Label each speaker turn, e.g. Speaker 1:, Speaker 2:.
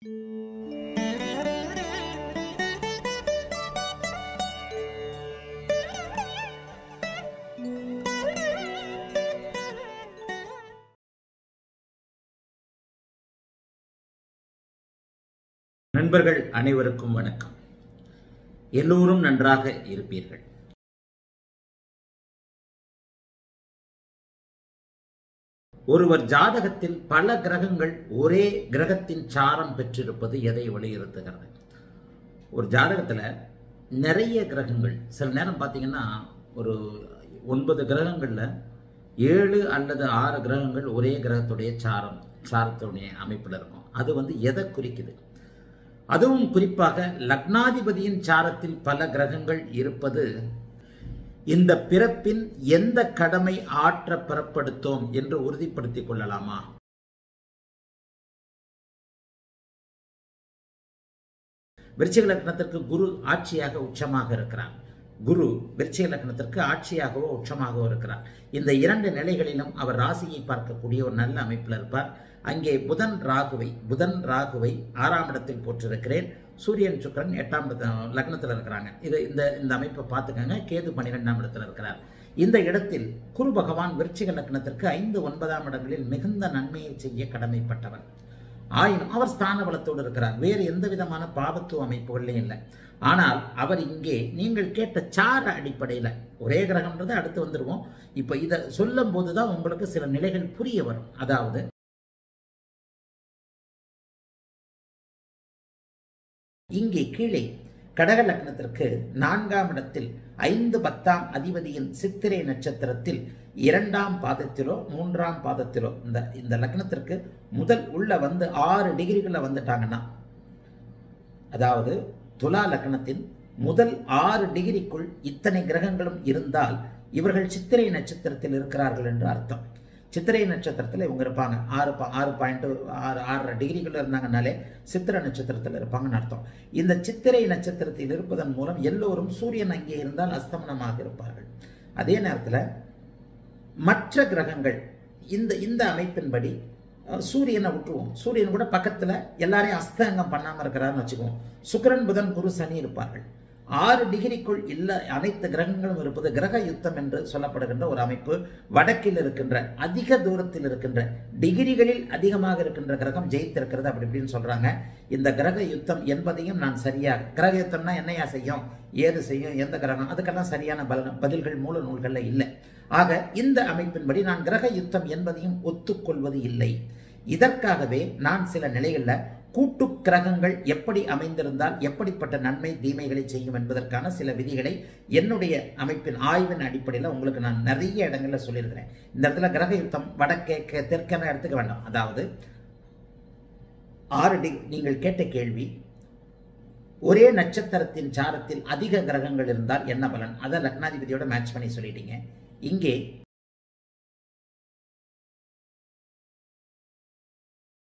Speaker 1: நண்பர்கள் அனைவருக்கும் வணக்கம் எல்லோரும் நன்றாக இருப்பீர்கள் ஒருவர் ஜாதகத்தில் பல கிரகங்கள் ஒரே கிரகத்தின் சாரம் பெற்றிருப்பது எதை வலியுறுத்துகிறது ஒரு ஜாதகத்தில் நிறைய கிரகங்கள் சில நேரம் பார்த்தீங்கன்னா ஒரு ஒன்பது கிரகங்களில் ஏழு அல்லது ஆறு கிரகங்கள் ஒரே கிரகத்துடைய சாரம் சாரத்துடைய அமைப்பில் இருக்கும் அது வந்து எதை குறிக்குது அதுவும் குறிப்பாக லக்னாதிபதியின் சாரத்தில் பல கிரகங்கள் இருப்பது இந்த பிறப்பின் எந்த கடமை ஆற்ற பெறப்படுத்தோம் என்று உறுதிப்படுத்திக் கொள்ளலாமா விருச்சிக லக்னத்திற்கு குரு ஆட்சியாக உச்சமாக இருக்கிறார் குரு விருச்சிக லக்னத்திற்கு ஆட்சியாகவோ உச்சமாகவோ இருக்கிறார் இந்த இரண்டு நிலைகளிலும் அவர் ராசியை பார்க்கக்கூடிய ஒரு நல்ல அமைப்பில் இருப்பார் அங்கே புதன் ராகுவை புதன் ராகுவை ஆறாம் இடத்தில் போட்டிருக்கிறேன் சூரியன் சுக்கரன் எட்டாம் இடத்த லக்னத்தில் இருக்கிறாங்க இது இந்த இந்த அமைப்பை பார்த்துக்கங்க கேது பன்னிரெண்டாம் இடத்தில் இருக்கிறார் இந்த இடத்தில் குரு பகவான் விருச்சிக லக்னத்திற்கு ஐந்து ஒன்பதாம் இடங்களில் மிகுந்த நன்மையை செய்ய கடமைப்பட்டவர் ஆயினும் அவர் ஸ்தான பலத்தோடு இருக்கிறார் வேறு எந்த விதமான பாவத்துவ அமைப்புகள்லையும் இல்லை ஆனால் அவர் இங்கே நீங்கள் கேட்ட சார அடிப்படையில் ஒரே கிரகம்ன்றது அடுத்து வந்துடுவோம் இப்போ இதை சொல்லும் போது தான் உங்களுக்கு சில நிலைகள் புரிய வரும் அதாவது இங்கே கீழே கடக லக்னத்திற்கு நான்காம் இடத்தில் ஐந்து பத்தாம் அதிபதியின் சித்திரை நட்சத்திரத்தில் இரண்டாம் பாதத்திலோ மூன்றாம் பாதத்திலோ இந்த இந்த லக்னத்திற்கு முதல் உள்ள வந்து ஆறு டிகிரிகளில் வந்துட்டாங்கன்னா அதாவது துலா லக்னத்தின் முதல் ஆறு டிகிரிக்குள் இத்தனை கிரகங்களும் இருந்தால் இவர்கள் சித்திரை நட்சத்திரத்தில் இருக்கிறார்கள் என்று அர்த்தம் சித்திரை நட்சத்திரத்தில் இவங்க இருப்பாங்க ஆறு பா ஆறு பாயிண்ட் ஆறு ஆறரை டிகிரிக்குள்ள இருந்தாங்கனாலே சித்திரை நட்சத்திரத்தில் இருப்பாங்கன்னு அர்த்தம் இந்த சித்திரை நட்சத்திரத்தில் இருப்பதன் மூலம் எல்லோரும் சூரியன் அங்கே இருந்தால் அஸ்தமனமாக இருப்பார்கள் அதே நேரத்தில் மற்ற கிரகங்கள் இந்த இந்த அமைப்பின்படி சூரியனை விட்டுருவோம் சூரியன் கூட பக்கத்தில் எல்லாரையும் அஸ்தங்கம் பண்ணாமல் இருக்கிறாருன்னு வச்சுக்குவோம் சுக்கரன் புதன் குரு சனி இருப்பார்கள் ஆறு டிகிரிக்குள் இல்லை அனைத்து கிரகங்களும் இருப்பது கிரக யுத்தம் என்று சொல்லப்படுகின்ற ஒரு அமைப்பு வடக்கில் இருக்கின்ற அதிக தூரத்தில் இருக்கின்ற டிகிரிகளில் அதிகமாக இருக்கின்ற கிரகம் ஜெயித்திருக்கிறது அப்படி இப்படின்னு சொல்றாங்க இந்த கிரக யுத்தம் என்பதையும் நான் சரியாக கிரக யுத்தம்னா என்னையா செய்யும் ஏது செய்யும் எந்த கிரகம் அதுக்கெல்லாம் சரியான பல பதில்கள் மூல நூல்களில் இல்லை ஆக இந்த அமைப்பின்படி நான் கிரக யுத்தம் என்பதையும் ஒத்துக்கொள்வது இல்லை இதற்காகவே நான் சில நிலைகளில் கூட்டு கிரகங்கள் எப்படி அமைந்திருந்தால் எப்படிப்பட்ட நன்மை தீமைகளை செய்யும் என்பதற்கான சில விதிகளை என்னுடைய அமைப்பின் ஆய்வின் அடிப்படையில் உங்களுக்கு நான் நிறைய இடங்களில் சொல்லியிருக்கிறேன் இந்த இடத்துல கிரக யுத்தம் வடக்கே தெற்கென எடுத்துக்க வேண்டாம் அதாவது ஆறு டி நீங்கள் கேட்ட கேள்வி ஒரே நட்சத்திரத்தின் சாரத்தில் அதிக கிரகங்கள் இருந்தால் என்ன பலன் அதை லக்னாதிபதியோட மேட்ச் பண்ணி சொல்லிட்டீங்க இங்கே